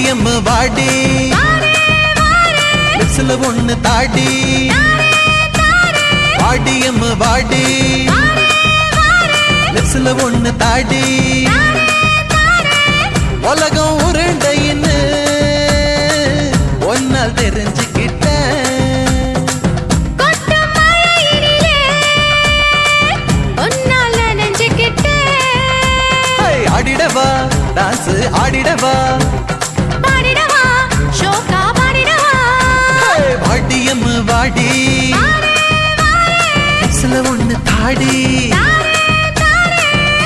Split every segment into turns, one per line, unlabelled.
வாடியம்மு வாடி லிப்ஸ்ல ஒண்ணு தாடி வாடியம்மு வாடி லிப்ஸ்ல ஒண்ணு தாடி உலகம் உருண்டைன்னு ஒன்னால் தெரிஞ்சுக்கிட்டேன்
கொட்டும் மழையினிலே உன்னால் நனைஞ்சுக்கிட்டேன்.
ஹை, ஆடிடவா டான்ஸ் ஆடிடவா
பாடிடவா, ஷோக்கா பாடிடவா.
ஹை, வாடியம்மு வாடி லிப்ஸ்ல ஒண்ணு தாடி
தாரே, தாரே.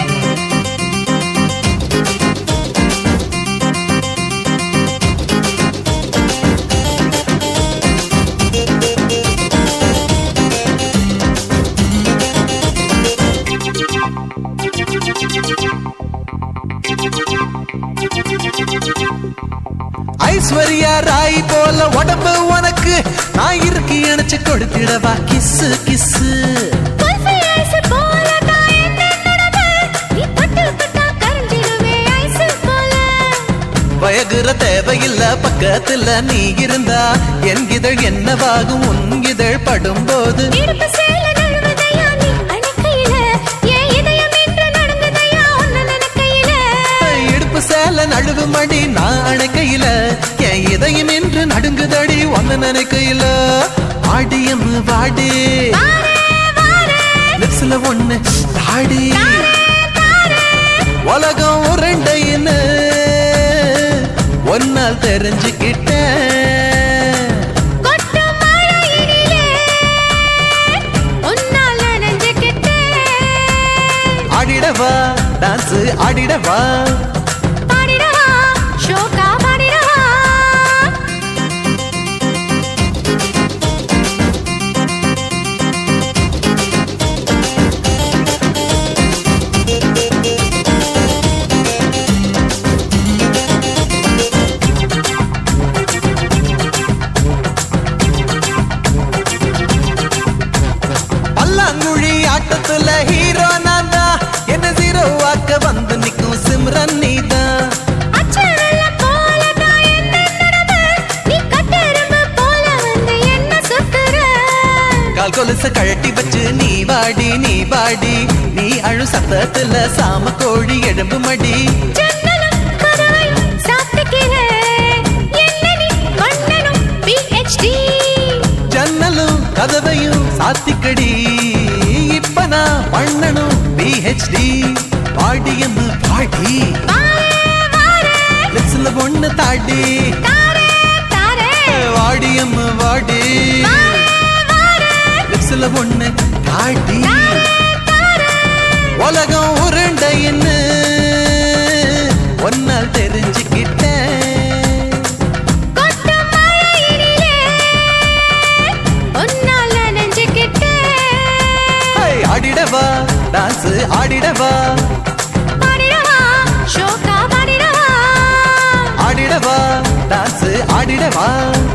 ஐஸ்வர்யா ராய் போல உடம்பு உனக்கு நான் இருக்கு இணைச்சு கொடுத்திடவா கிஸ்ஸு கிஸ்ஸு
குல்ஃபி ஐஸ் போல தான் என்னோடது. நீ தொட்டு தொட்டா கரைஞ்சிடுவே ஐஸ் போல.
வயகுற தேவையில்ல பக்கத்துல நீ இருந்தா என் இதழ் என்னவாகும் உன் இதழ் படும்போது
இடுப்பு சேல நழுவுதையா நீ அணைக்கையில. என் இதயம் இன்று நடந்ததையா உன்னை நினைக்கையில.
இடுப்பு சேல நழுவு மடி நான் அணைக்கையில என் இதயம் என்று நடுங்குதடி ஒன்னு நினைக்கையில ஆடியம் வாடி
வாரே, வாரே,
லிப்ஸ்ல ஒண்ணு தாடி
தாரே.
உலகம் உருண்டைன்னு ஒன்னால் தெரிஞ்சுக்கிட்டேன்
கொட்டும் மழையினிலே உன்னால் நனைஞ்சுக்கிட்டேன்.
ஆடிடவா டான்ஸ் ஆடிடவா
பாடிடவா, ஷோக்கா பாடிடவா.
பல்லாங்குழி ஆட்டத்துல ஹீரோ நான் தான் என்ன ஜீரோ வாக்க வந்து நிக்கும் சிம்ரன் நீதான்
அச்சரல்ல போல நான் என்ன நடந்து, நீ கட்டெரும்பு போல வந்து என்ன சுத்துற.
கால் கொலுச கழட்டி வச்சு நீ வாடி நீ வாடி நீ அழு சத்தத்துல சாம கோழி எலும்பு மடி
ஜன்னலும் கதவை சாத்திக்கிறேன். என்ன நீ மன்னனும் PhD.
ஜன்னலும் கதவையும் சாத்திக்கடி இப்ப நான் பண்ணணும் பிஹெச்டி பாடியம் பாடி
வாரே, வாரே,
லிப்ஸ்ல ஒண்ணு தாடி
தாரே, தாரே.
வாடியம் வாடி
வாரே, வாரே,
லிப்ஸ்ல ஒண்ணு தாடி
தாரே.
உலகம் உருண்டைன்னு ஒன்னால் தெரிஞ்சுக்கிட்டேன்
கொட்டும் மழையினிலே உன்னால் நனைஞ்சுக்கிட்டேன்.
ஹை, ஆடிடவா டான்ஸ் ஆடிடவா
பாடிடவா, ஷோக்கா பாடிடவா.
ஆடிடவா டான்ஸ் ஆடிடவா